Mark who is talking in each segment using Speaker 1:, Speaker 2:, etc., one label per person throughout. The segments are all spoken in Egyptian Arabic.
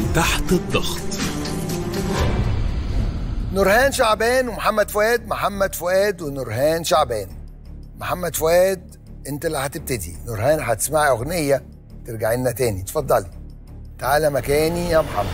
Speaker 1: تحت الضغط
Speaker 2: نورهان شعبان ومحمد فؤاد محمد فؤاد ونورهان شعبان محمد فؤاد انت اللي هتبتدي نورهان هتسمعي اغنيه ترجعي لنا تاني اتفضلي تعالى مكاني يا محمد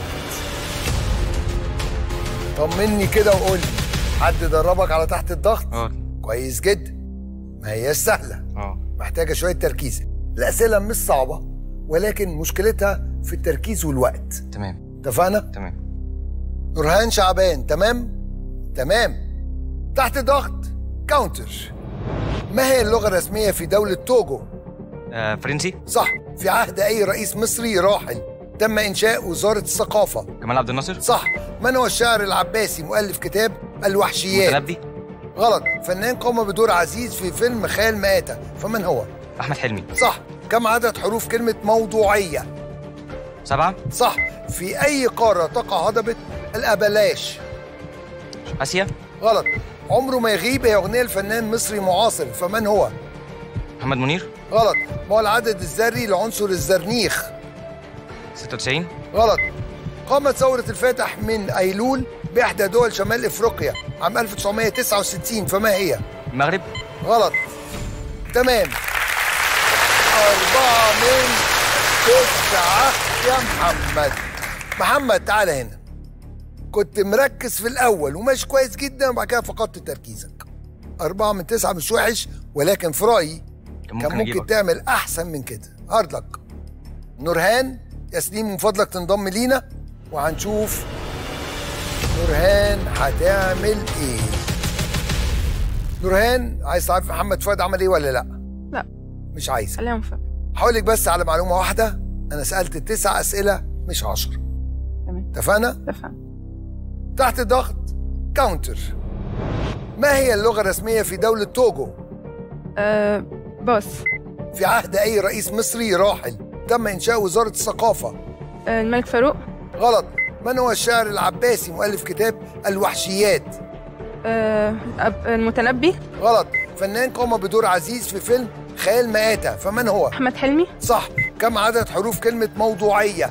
Speaker 2: طمني كده وقول لي حد دربك على تحت الضغط
Speaker 3: اه
Speaker 2: كويس جدا ما هياش سهله
Speaker 3: اه
Speaker 2: محتاجه شويه تركيز الاسئله مش صعبه ولكن مشكلتها في التركيز والوقت
Speaker 3: تمام
Speaker 2: اتفقنا
Speaker 3: تمام
Speaker 2: نورهان شعبان تمام تمام تحت ضغط كاونتر ما هي اللغه الرسميه في دوله توجو
Speaker 3: آه فرنسي
Speaker 2: صح في عهد اي رئيس مصري راحل تم انشاء وزاره الثقافه
Speaker 3: جمال عبد الناصر
Speaker 2: صح من هو الشاعر العباسي مؤلف كتاب الوحشيات
Speaker 3: متنبي
Speaker 2: غلط فنان قام بدور عزيز في فيلم خيال مآتة فمن هو
Speaker 3: احمد حلمي
Speaker 2: صح كم عدد حروف كلمه موضوعيه
Speaker 3: سبعة
Speaker 2: صح في اي قاره تقع هضبه الابلاش
Speaker 3: اسيا
Speaker 2: غلط عمره ما يغيب هي اغنيه لفنان مصري معاصر فمن هو
Speaker 3: محمد منير
Speaker 2: غلط ما هو العدد الذري لعنصر الزرنيخ
Speaker 3: 96
Speaker 2: غلط قامت ثورة الفاتح من أيلول بإحدى دول شمال إفريقيا عام 1969 فما هي؟
Speaker 3: المغرب
Speaker 2: غلط تمام أربعة من تسعة يا محمد محمد تعال هنا كنت مركز في الأول وماشي كويس جدا وبعد كده فقدت تركيزك أربعة من تسعة مش وحش ولكن في رأيي
Speaker 3: كان
Speaker 2: كان
Speaker 3: ممكن
Speaker 2: ممكن
Speaker 3: اجيبك
Speaker 2: تعمل أحسن من كده هارد لك نورهان ياسمين من فضلك تنضم لينا وهنشوف نورهان هتعمل ايه نورهان عايز تعرف محمد فؤاد عمل ايه ولا لا
Speaker 4: لا.
Speaker 2: مش عايز
Speaker 4: خليها مفاجأة
Speaker 2: هقول لك بس على معلومه واحده انا سالت تسع اسئله مش عشرة
Speaker 4: تمام
Speaker 2: اتفقنا
Speaker 4: اتفقنا
Speaker 2: تحت ضغط كاونتر ما هي اللغه الرسميه في دوله توجو
Speaker 4: أه باص
Speaker 2: في عهد اي رئيس مصري راحل تم انشاء وزاره الثقافه
Speaker 4: أه الملك فاروق
Speaker 2: غلط من هو الشاعر العباسي مؤلف كتاب الوحشيات
Speaker 4: أه أب- المتنبي
Speaker 2: غلط فنان قام بدور عزيز في فيلم خيال مآتة فمن هو
Speaker 4: أحمد حلمي
Speaker 2: صح كم عدد حروف كلمة موضوعية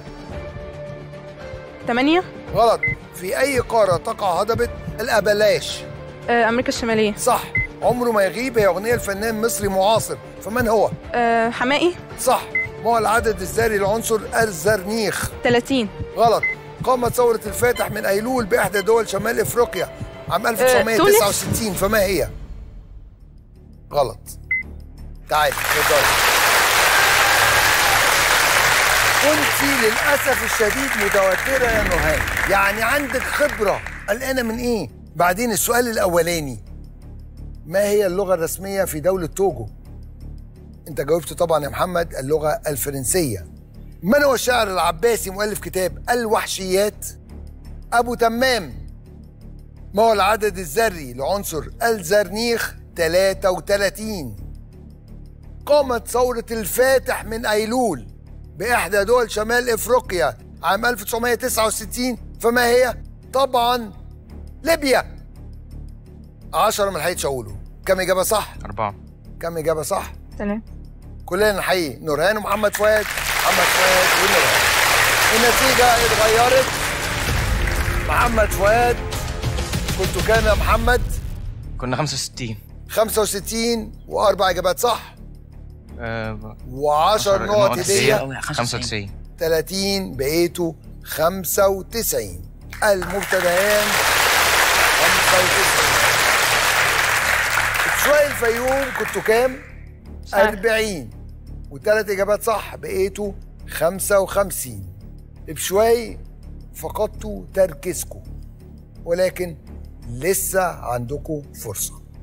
Speaker 4: ثمانية
Speaker 2: غلط في أي قارة تقع هضبة الأبلاش
Speaker 4: أه أمريكا الشمالية
Speaker 2: صح عمره ما يغيب هي أغنية لفنان مصري معاصر فمن هو
Speaker 4: أه حمائي
Speaker 2: صح ما هو العدد الذري لعنصر الزرنيخ
Speaker 4: 30
Speaker 2: غلط قامت ثورة الفاتح من أيلول بإحدى دول شمال إفريقيا عام 1969 فما هي؟ غلط تعالي اتفضلي كنت للأسف الشديد متوترة يا نهان يعني عندك خبرة قلقانة من إيه؟ بعدين السؤال الأولاني ما هي اللغة الرسمية في دولة توجو؟ أنت جاوبت طبعا يا محمد اللغة الفرنسية من هو الشاعر العباسي مؤلف كتاب الوحشيات أبو تمام ما هو العدد الذري لعنصر الزرنيخ 33 قامت ثورة الفاتح من أيلول بإحدى دول شمال إفريقيا عام 1969 فما هي؟ طبعا ليبيا عشرة من حيث أقوله كم إجابة صح؟
Speaker 3: أربعة
Speaker 2: كم إجابة صح؟
Speaker 4: تمام
Speaker 2: كلنا نحيي نورهان ومحمد فؤاد محمد فؤاد ونورهان النتيجة اتغيرت محمد فؤاد كنتوا كام يا محمد؟
Speaker 3: كنا 65
Speaker 2: 65 وأربع إجابات صح
Speaker 3: آه
Speaker 2: و10 نقط هدية
Speaker 3: 95
Speaker 2: 30 بقيتوا 95 المبتدئان 95 شوية الفيوم كنتوا كام؟
Speaker 4: صح.
Speaker 2: 40 وثلاث إجابات صح بقيتوا 55 بشوي فقدتوا تركيزكم ولكن لسه عندكم فرصة